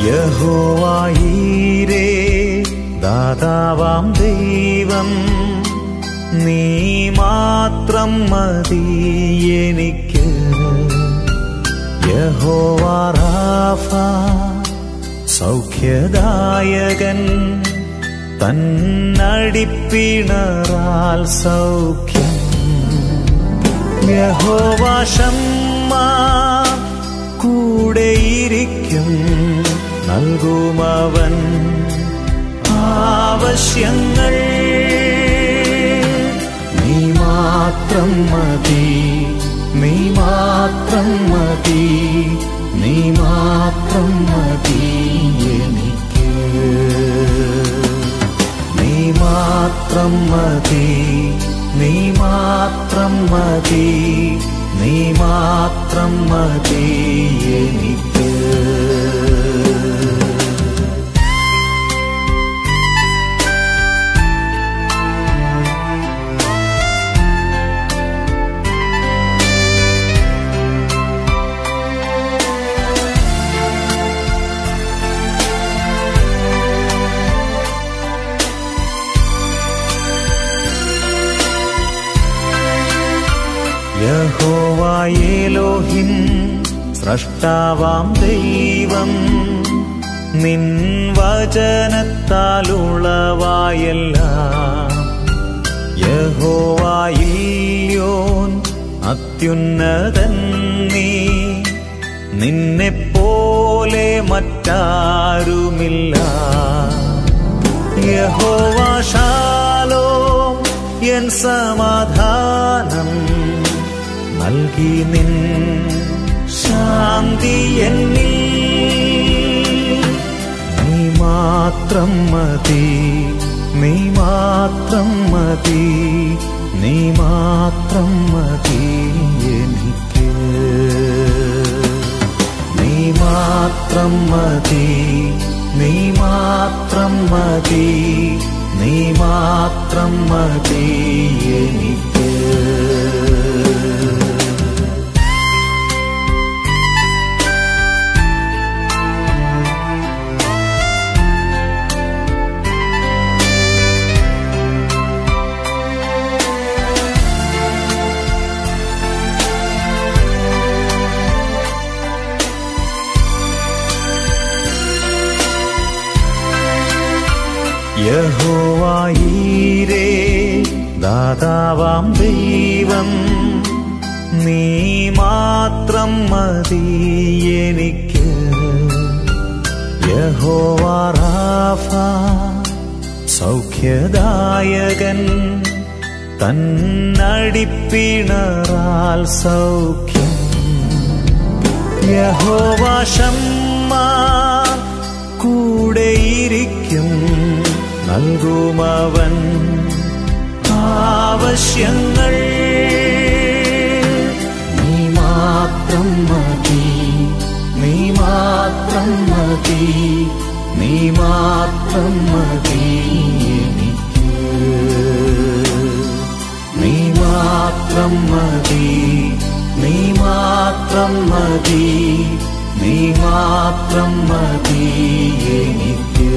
യഹോവായീരേ ദാതാവാം ദൈവം നീ മാത്രം മതി എനിക്ക് യഹോവാറാഫ സൗഖ്യദായകൻ തന്നടിപ്പിണറാൽ സൗഖ്യം യഹോവാശമ്മ കൂടെയിരിക്കും നൽകുമവൻ ആവശ്യങ്ങൾ നീ മാത്രം മതി നീ മാത്രം മതി നീ മാത്രം മതി എനിക്ക് നീ മാത്രം മതി നീ മാത്രം മതി നീ മാത്രം മതി എനിക്ക് യഹോവായേലോഹിം സ്രഷ്ടാവാം ദൈവം നിൻ വചനത്താലുളവായെല്ലാം യഹോവായില്യോൻ അത്യുന്നതൻ നീ നിന്നെപ്പോലെ മറ്റാരുമില്ല യഹോവാശാലോ എൻ സമാധാനം നൽകി നിൻ ശാന്തി എന്നിൽ നീ മാത്രം മതി നീ മാത്രം മതി നീ മാത്രം മതി എനിക്ക് നീ മാത്രം മതി നീ മാത്രം മതി നീ മാത്രം മതി എനിക്ക് യഹോവായീരേ ദാതാവാം ദൈവം നീ മാത്രം മതി എനിക്ക് യഹോവാറാഫ സൗഖ്യദായകൻ തന്നടിപ്പിണറാൽ സൗഖ്യം യഹോവാശമ്മ കൂടെയിരിക്കും നൽകുമവൻ ആവശ്യങ്ങൾ നീ മാത്രം മതി നീ മാത്രം മതി നീ മാത്രം മതി എനിക്ക് നീ മാത്രം മതി നീ മാത്രം മതി നീ മാത്രം മതി എനിക്ക്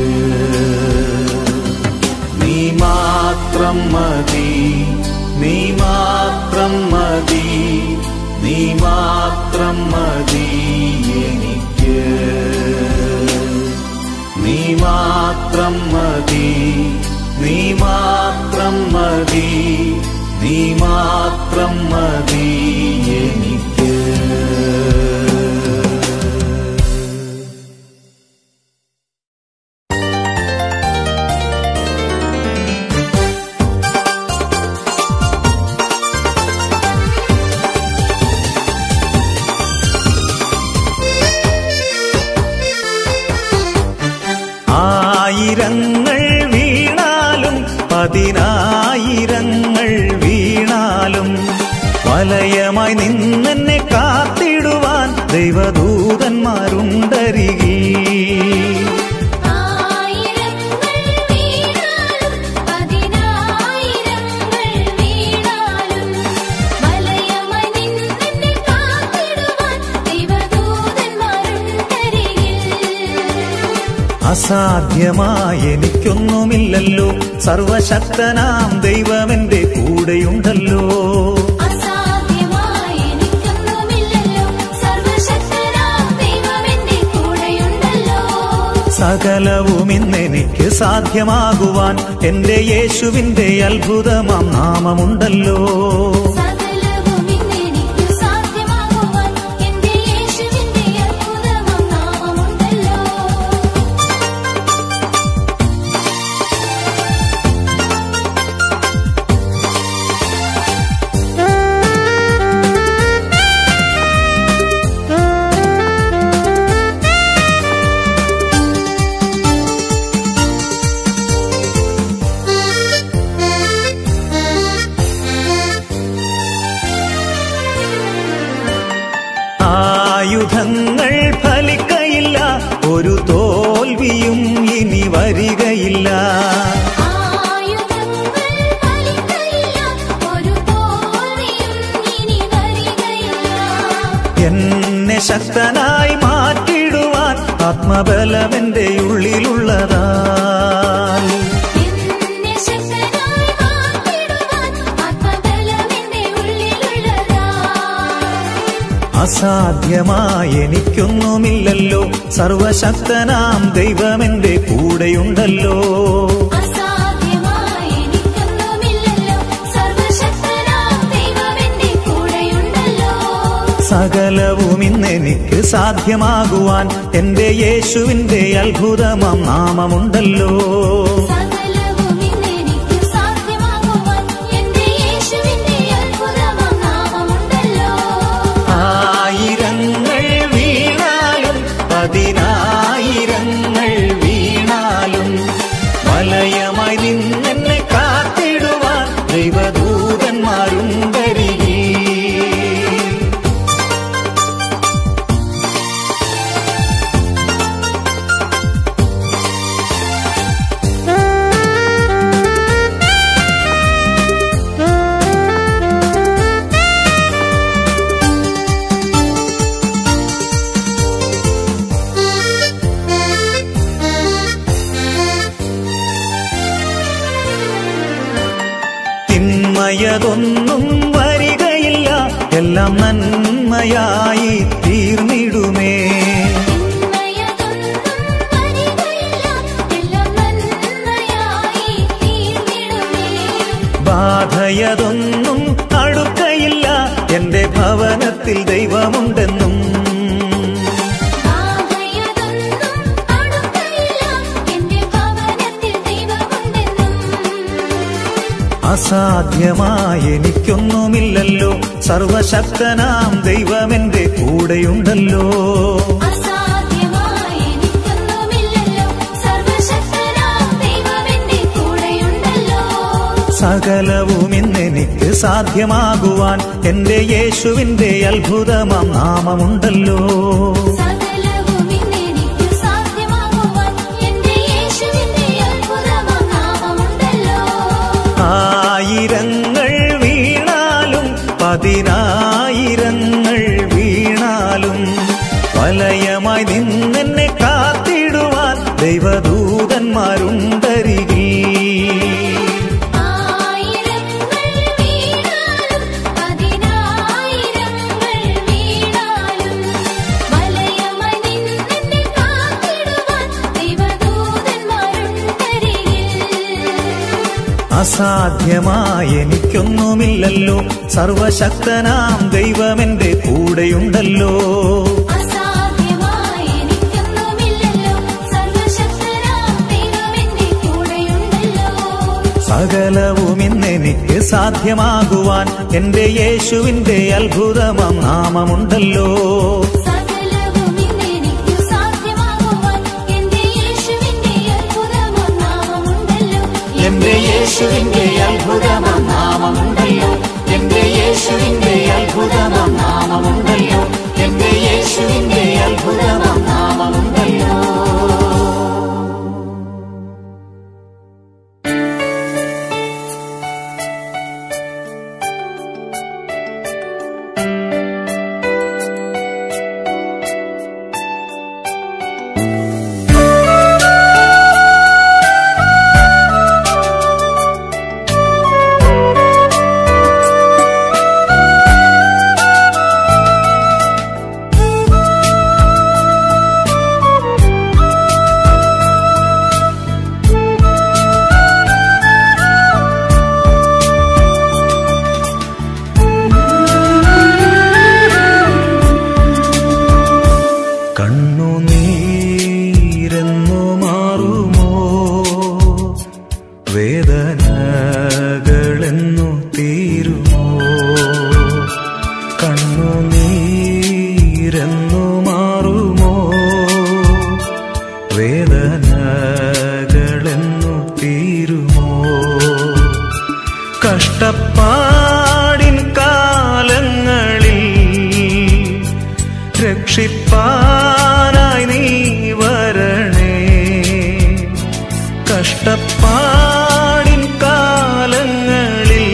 നീ മാത്രം മതി നീ മാത്രം മതി നീ മാത്രം മതി എനിക്ക് നീ മാത്രം മതി നീ മാത്രം മതി നീ മാത്രം മതി എനിക്ക് ആയിരങ്ങൾ വീണാലും പതിനായിരങ്ങൾ വീണാലും വലയമായി നിന്നെന്നെ കാത്തിടുവാൻ ദൈവദൂതന്മാരുണ്ടരികി ആയിരങ്ങൾ വീണാലും പതിനായിരങ്ങൾ വീണാലും വലയമായി നിന്നെ കാത്തിടുവാൻ ദൈവദൂതന്മാരുണ്ടരികിൽ അസാധ്യമായ എനിക്കൊന്നുമില്ലല്ലോ സർവശക്തനാം ദൈവമെന്റെ കൂടെയുണ്ടല്ലോ അസാധ്യമായി എനിക്കൊന്നുമില്ലല്ലോ സർവശക്തനാം ദൈവമെന്റെ കൂടെയുണ്ടല്ലോ സകലവും ഇന്നെനിക്ക് സാധ്യമാകുവാൻ എന്റെ യേശുവിന്റെ അത്ഭുതമാം നാമമുണ്ടല്ലോ സകലവും ഇന്നെനിക്ക് സാധ്യമാകുവാൻ എന്റെ യേശുവിന്റെ അത്ഭുതമാം നാമമുണ്ടല്ലോ ആയുധങ്ങൾ ഫലിക്കയില്ല ഒരു തോൽവിയും ഇനി വരികയില്ല ആയുധങ്ങൾ ഫലിക്കയില്ല ഒരു തോൽവിയും ഇനി വരികയില്ല എന്നെ ശക്തനായി മാറ്റിടുവാൻ ആത്മബലമെന്റെ ഉള്ളിലുള്ളതാ എന്നെ ശക്തനായി മാറ്റിടുവാൻ ആത്മബലമെന്റെ ഉള്ളിലുള്ളതാ അസാധ്യമായ എനിക്കൊന്നുമില്ലല്ലോ സർവശക്തനാം ദൈവമെന്റെ കൂടെയുണ്ടല്ലോ അസാധ്യമായി എനിക്കൊന്നുമില്ലല്ലോ സർവശക്തനാം ദൈവമെന്റെ കൂടെയുണ്ടല്ലോ സകലവും ഇന്നെനിക്ക് സാധ്യമാകുവാൻ എന്റെ യേശുവിന്റെ അത്ഭുതമാം നാമമുണ്ടല്ലോ സകലവും ഇന്നെനിക്ക് സാധ്യമാകുവാൻ എന്റെ യേശുവിന്റെ അത്ഭുതമാം നാമമുണ്ടല്ലോ ആയിരങ്ങൾ വീണാലും പതിനായിരങ്ങൾ വീണാലും വലയമായി നിന്നെന്നെ കാത്തിടുവാൻ ദൈവദൂതന്മാരുണ്ടരികേ തിന്മയതൊന്നും വരികയില്ല എല്ലാം നന്മയായി തീർന്നിടുമേ തിന്മയതൊന്നും വരികയില്ല എല്ലാം നന്മയായി തീർന്നിടുമേ ബാധയതൊന്നും അടുക്കയില്ല എന്റെ ഭവനത്തിൽ ദൈവമുണ്ടെന്നും ആകയതൊന്നും അടുക്കയില്ല എന്റെ ഭവനത്തിൽ ദൈവമുണ്ടെന്നും അസാധ്യമായ എനിക്കൊന്നുമില്ലല്ലോ സർവശക്തനാം ദൈവമെന്റെ കൂടെയുണ്ടല്ലോ അസാധ്യമായി എനിക്കൊന്നുമില്ലല്ലോ സർവശക്തനാം ദൈവമെന്റെ കൂടെയുണ്ടല്ലോ സകലവും ഇന്നെനിക്ക് സാധ്യമാകുവാൻ എന്റെ യേശുവിന്റെ അത്ഭുതമാം നാമമുണ്ടല്ലോ സകലവും ഇന്നെനിക്ക് സാധ്യമാകുവാൻ എന്റെ യേശുവിന്റെ അത്ഭുതമാം നാമമുണ്ടല്ലോ ആയിരങ്ങൾ വീണാലും പതിനായിരങ്ങൾ വീണാലും വലയമായി നിന്നെന്നെ കാത്തിടുവാൻ ദൈവദൂതന്മാരുണ്ടരികേ ആയിരങ്ങൾ വീണാലും പതിനായിരങ്ങൾ വീണാലും വലയമായി നിന്നെന്നെ കാത്തിടുവാൻ ദൈവദൂതന്മാരുണ്ടരികിൽ അസാധ്യമായ എനിക്കൊന്നുമില്ലല്ലോ സർവശക്തനാം ദൈവമെന്റെ കൂടെയുണ്ടല്ലോ അസാധ്യമായി എനിക്കൊന്നുമില്ലല്ലോ സർവശക്തനാം ദൈവമെന്റെ കൂടെയുണ്ടല്ലോ സകലവും ഇന്നെനിക്ക് സാധ്യമാകുവാൻ എന്റെ യേശുവിന്റെ അത്ഭുതമാം നാമമുണ്ടല്ലോ സകലവും ഇന്നെനിക്ക് സാധ്യമാകുവാൻ എന്റെ യേശുവിന്റെ അത്ഭുതമാം നാമമുണ്ടല്ലോ എന്റെ യേശുവിന്റെ അത്ഭുതമാം നാമമുണ്ടല്ലോ എന്റെ യേശുവിന്റെ അത്ഭുതമാം നാമമുണ്ടല്ലോ എന്റെ യേശുവിന്റെ അത്ഭുതമാം നാമമുണ്ടല്ലോ യേശുവിന്റെ വേദനകളെന്നു തീരുമോ കഷ്ടപ്പാടിൻ കാലങ്ങളിൽ രക്ഷിപ്പാനായി നീ വരണേ കഷ്ടപ്പാടിൻ കാലങ്ങളിൽ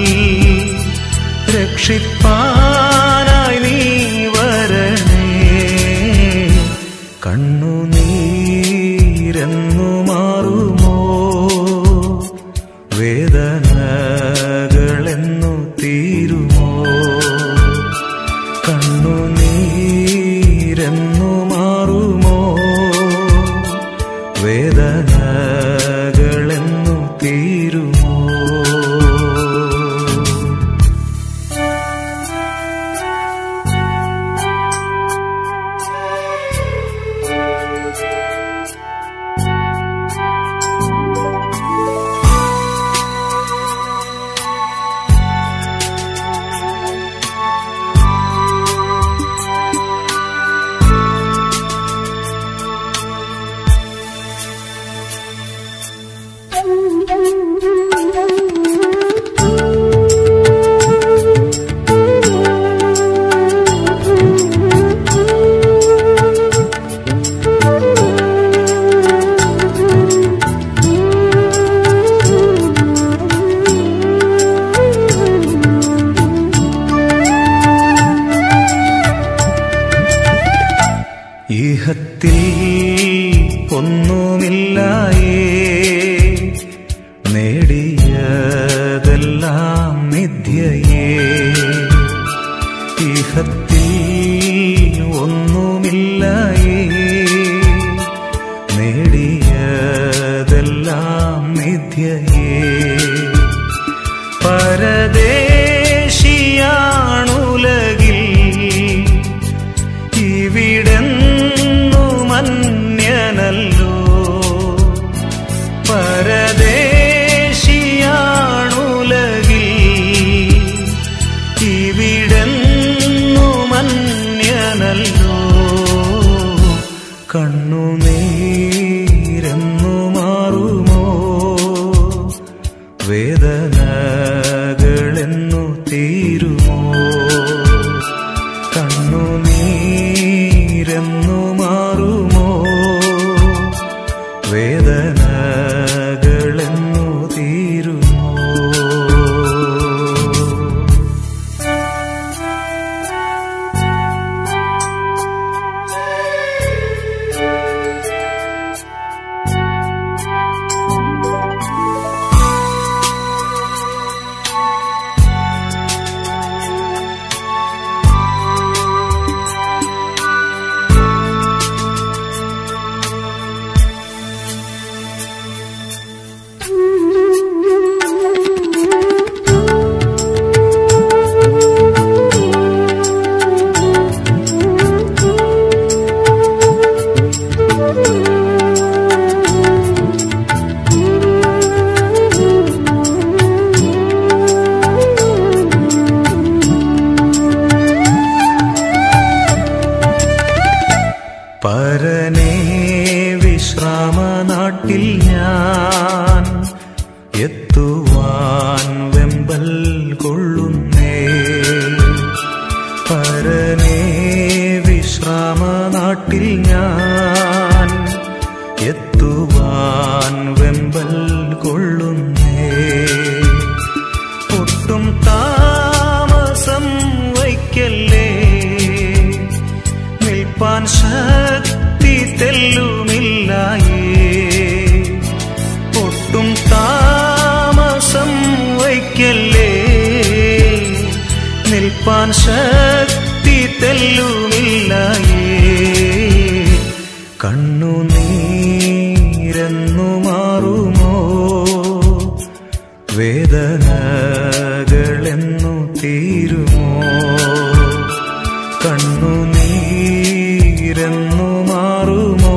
രക്ഷിപ്പാനായി നീ വരണേ കണ്ണുനീരെന്നു മാറുമോ വേദനകളെന്നു തീരുമോ കണ്ണുനീരെന്നു മാറുമോ വേദനകളെന്നു തീരുമോ ഈഹത്തിൽ ഒന്നുമില്ലായേ നേടിയതെല്ലാം നിധ്യയേ ഈഹത്തിൽ ഒന്നുമില്ലായേ നേടിയതെല്ലാം നിധ്യയേ പരദേശിയാണുലകിൽ ഇവിടെന്നു മന്യനല്ലോ പരദേശിയാണുലകിൽ ഇവിടെന്നു മന്യനല്ലോ കണ്ണുനീരെന്നു മാറുമോ വേദനകളെന്നു തീരുമോ കണ്ണുനീരെന്നു മാറുമോ വേദനകളെന്നു തീരുമോ പരനേ വിശ്രാമനാട്ടിൽ ഞാൻ എത്തുവാൻ വെമ്പൽ കൊള്ളുന്നേ പരനേ വിശ്രാമനാട്ടിൽ ഞാൻ എത്തുവാൻ വെമ്പൽ കൊള്ളുന്നേ ഒട്ടും താമസം വയ്ക്കല്ലേ നിൽപ്പാൻ ശക്തി തെല്ലുമില്ലായേ ഒട്ടും താമസം വയ്ക്കല്ലേ നിൽപ്പാൻ ശക്തി തെല്ലുമില്ലായേ കണ്ണുനീരെന്നു മാറുമോ വേദനകളെന്നു തീരുമോ കണ്ണുനീരെന്നു മാറുമോ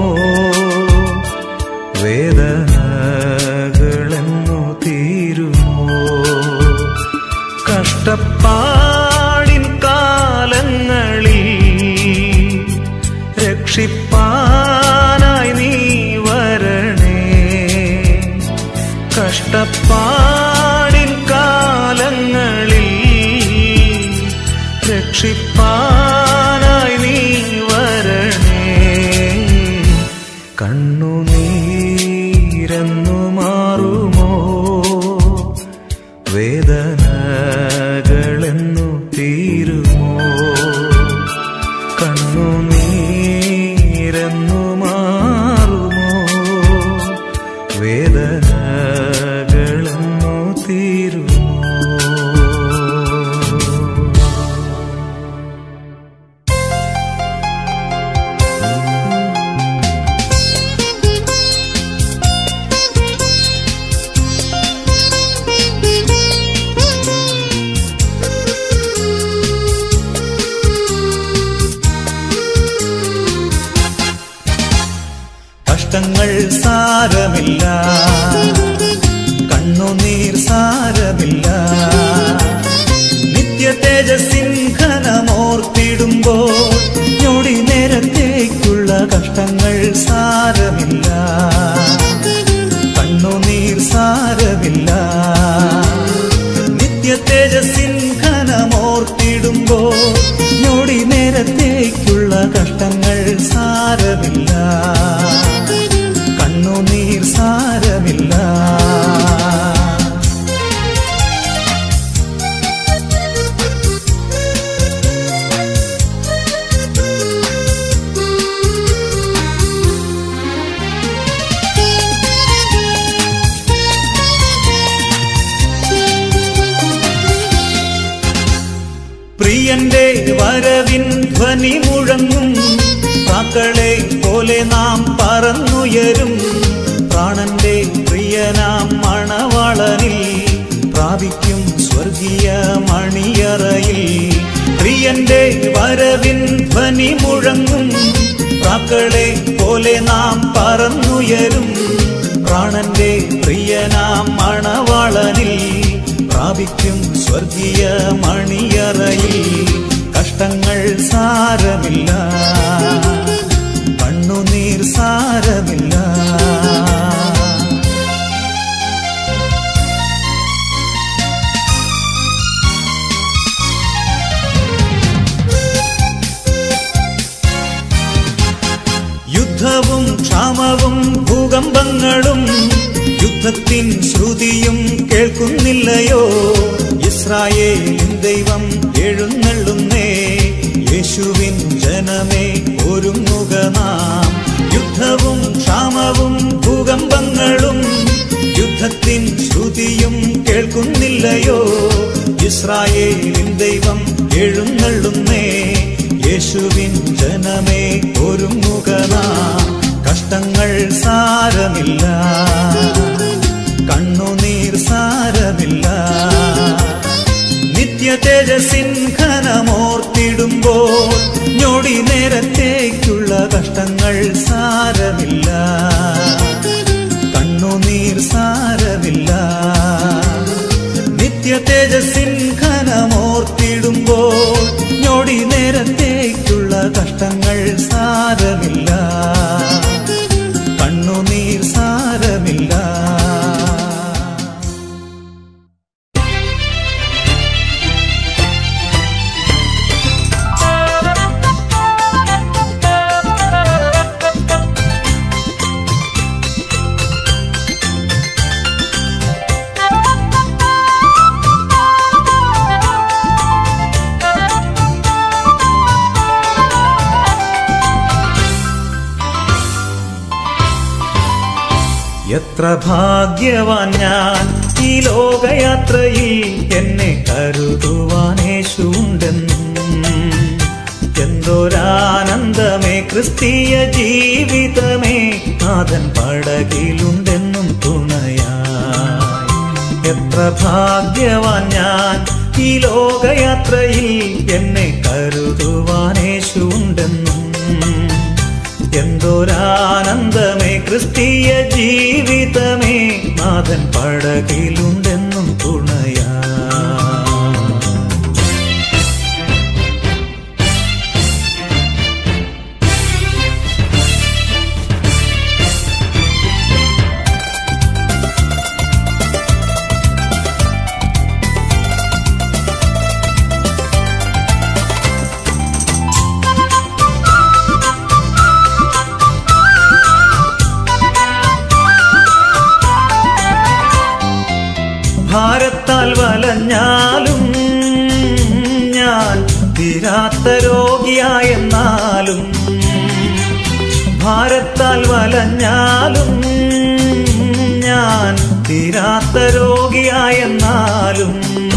വേദനകളെന്നു തീരുമോ കഷ്ടപ്പാടിൻ കാലങ്ങളിൽ രക്ഷിപ്പാനായി നീ വര കഷ്ടപ്പാടിൻ കാലങ്ങളിൽ രക്ഷിപ്പാനായി നീ വരണേ കണ്ണുനീരെന്നു മാറുമോ വേദനകളെന്നു തീരുമോ കണ്ണുനീരെന്നു മാറുമോ വേദനകളെന്നു തീരുമോ കഷ്ടങ്ങൾ സാരമില്ല കണ്ണുനീർ സാരമില്ല നിത്യ തേജസ്സിൻ ഘനമോർത്തിടുമ്പോൾ ഞൊടി നേരത്തേക്കുള്ള കഷ്ടങ്ങൾ സാരമില്ല കണ്ണുനീർ സാരമില്ല നിത്യ തേജസ്സിൻ ഘനമോർത്തിടുമ്പോൾ ഞൊടി നേരത്തേക്കുള്ള കഷ്ടങ്ങൾ സാരമില്ല കണ്ണുനീർ സാരമില്ല പ്രിയന്റെ വരവിൻ ധ്വനി മുഴങ്ങും പ്രാക്കളെ പോലെ നാം പറന്നുയരും പ്രാണന്റെ പ്രിയനാം മണവാളനിൽ പ്രാപിക്കും സ്വർഗീയ മണിയറയിൽ പ്രിയന്റെ വരവിൻ ധ്വനി മുഴങ്ങും പ്രാക്കളെ പോലെ നാം പറന്നുയരും പ്രാണന്റെ പ്രിയനാം മണവാളനിൽ പ്രാപിക്കും സ്വർഗീയ മണിയറയിൽ കഷ്ടങ്ങൾ സാരമില്ല കണ്ണുനീർ സാരമില്ല യുദ്ധവും ക്ഷാമവും ഭൂകമ്പങ്ങളും യുദ്ധത്തിൻ ശ്രുതിയും കേൾക്കുന്നില്ലയോ ഇസ്രായേലിൻ ദൈവം എഴുന്നള്ളുന്നേ യേശുവിൻ ജനമേ ഒരുങ്ങുക നാം യുദ്ധവും ക്ഷാമവും ഭൂകമ്പങ്ങളും യുദ്ധത്തിൻ ശ്രുതിയും കേൾക്കുന്നില്ലയോ ഇസ്രായേലിൻ ദൈവം എഴുന്നള്ളുന്നേ യേശുവിൻ ജനമേ ഒരുങ്ങുക നാം കഷ്ടങ്ങൾ സാരമില്ല കണ്ണുനീർ സാരമില്ല നിത്യ തേജസ്സിൻ ഘനമോർത്തിടുമ്പോൾ ഞൊടി നേരത്തേക്കുള്ള കഷ്ടങ്ങൾ സാരമില്ല കണ്ണുനീർ സാരമില്ല നിത്യ തേജസ്സിൻ ഘനമോർത്തിടുമ്പോൾ ഞൊടി നേരത്തേക്കുള്ള കഷ്ടങ്ങൾ സാരമില്ല കണ്ണുനീർ സാരമില്ല എത്ര ഭാഗ്യവാൻ ഞാൻ ഈ ലോകയാത്രയിൽ എന്നെ കരുതുവാൻ യേശുണ്ടെന്നും എന്തൊരാനന്ദമേ ക്രിസ്തീയ ജീവിതമേ നാഥൻ പടകിലുണ്ടെന്നും തുണയായി എത്ര ഭാഗ്യവാൻ ഞാൻ ഈ ലോകയാത്രയിൽ എന്നെ കരുതുവാൻ യേശുണ്ടെന്നും എന്തൊരാനന്ദമേ ക്രിസ്തീയ ജീവിതമേ നാഥൻ പടകിലുണ്ടെന്നും തുണയാ ഭാരത്താൽ വലഞ്ഞാലും ഞാൻ തീരാത്ത രോഗിയായെന്നാലും ഭാരത്താൽ വലഞ്ഞാലും ഞാൻ തീരാത്ത രോഗിയായെന്നാലും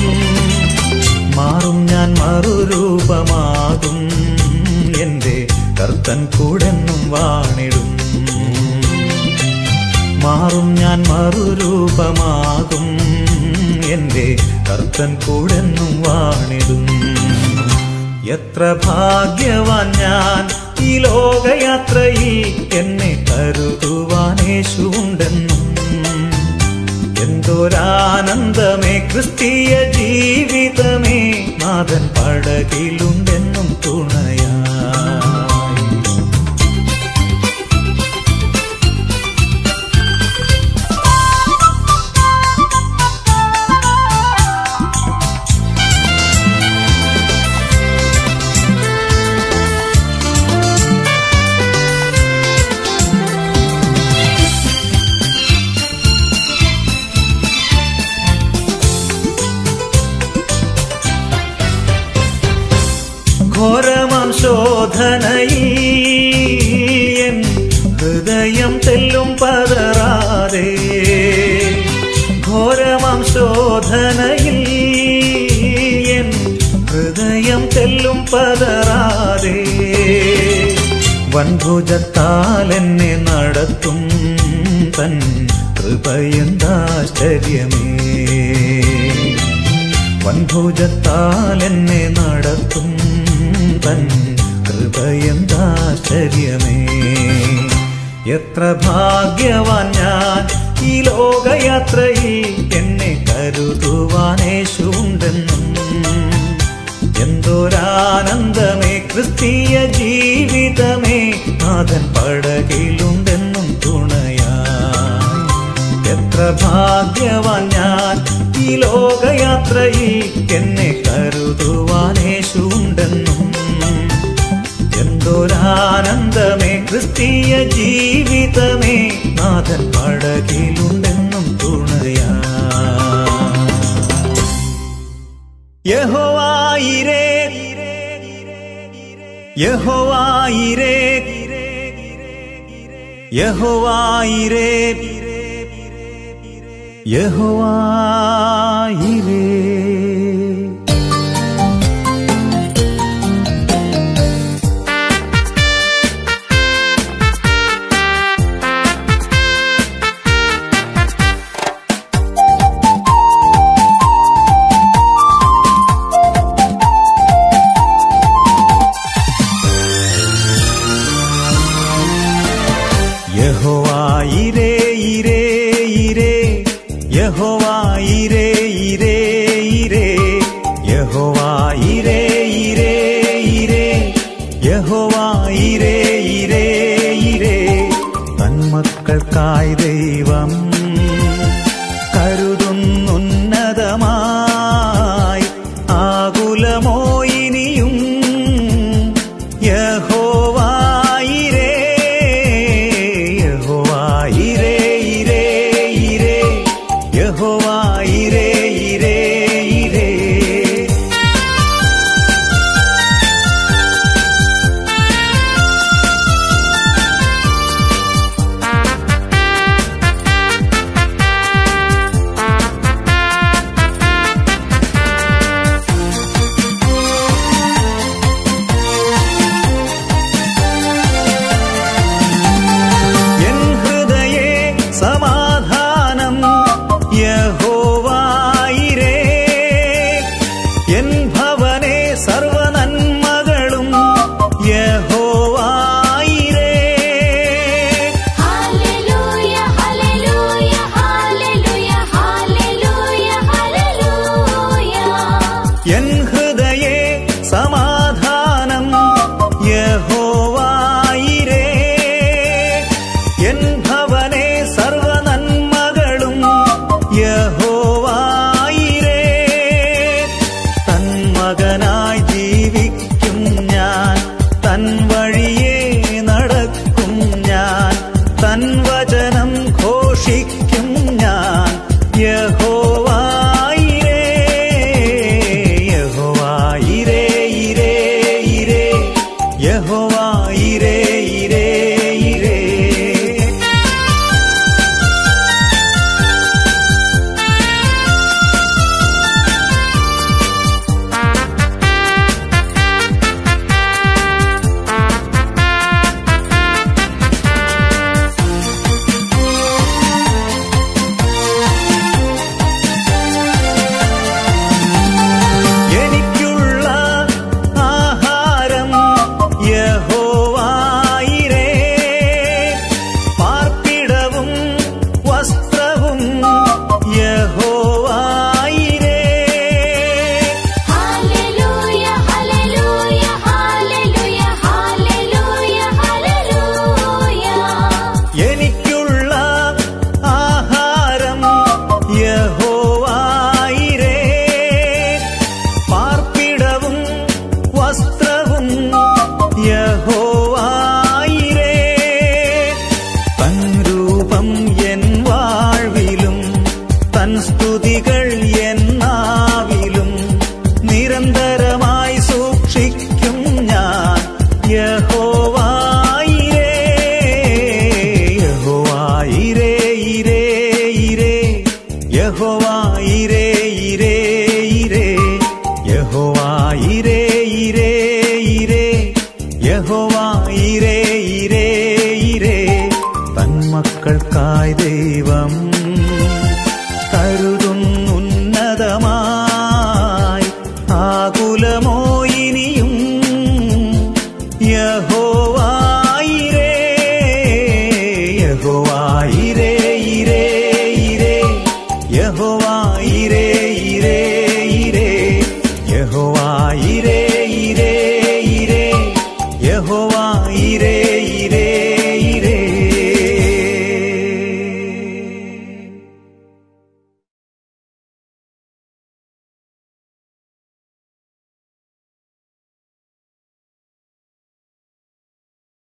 മാറും ഞാൻ മറുരൂപമാകും എന്റെ കർത്തൻ കൂടെന്നും വാണിടും മാറും ഞാൻ മറുരൂപമാകും എന്റെ കർത്തൻ കൂടെന്നും വാണിടും എത്ര ഭാഗ്യവാൻ ഞാൻ ഈ ലോകയാത്രയിൽ എന്നെ കരുതുവാനേശുണ്ടെന്നും എന്തൊരാനന്ദമേ ക്രിസ്തീയ ജീവിതമേ നാഥൻ പടകിലുണ്ടെന്നും തുണയായി ഘോരമാം ശോധനയിൽ എൻ ഹൃദയം തെല്ലും പതറാതെ ഘോരമാം ശോധനയിൽ എൻ ഹൃദയം തെല്ലും പതറാതെ വൻഭുജത്താൽ എന്നെ നടത്തും തൻ കൃപയെന്താശ്ചര്യമേ വൻഭുജത്താൽ എന്നെ നടത്തും തൻ കൃപയെന്താശ്ചര്യമേ എത്ര ഭാഗ്യവാൻ ഞാൻ ഈ ലോകയാത്രയിൽ എന്നെ കരുതുവാനേശുണ്ടെന്നും എന്തൊരാനന്ദമേ ക്രിസ്തീയ ജീവിതമേ നാഥൻ പടകിലുണ്ടെന്നും തുണയായി എത്ര ഭാഗ്യവാൻ ഞാൻ ഈ ലോകയാത്രയിൽ എന്നെ കരുതുവാനേശുണ്ടെന്നും എന്തൊരാനന്ദമേ ക്രിസ്തീയ ജീവിതമേ നാഥൻ പടകിലുണ്ടെന്നും തുണയാ യഹോവായിരേ യഹോവായിരേ യഹോവായിരേ യഹോവായിരേ യഹോവായിരേ ഇരേ ഇരേ യഹോവായിരേ ഇരേ ഇരേ യഹോവായിരേ ഇരേ ഇരേ യഹോവായിരേ ഇരേ ഇരേ തന്മക്കൾക്കായി ദൈവം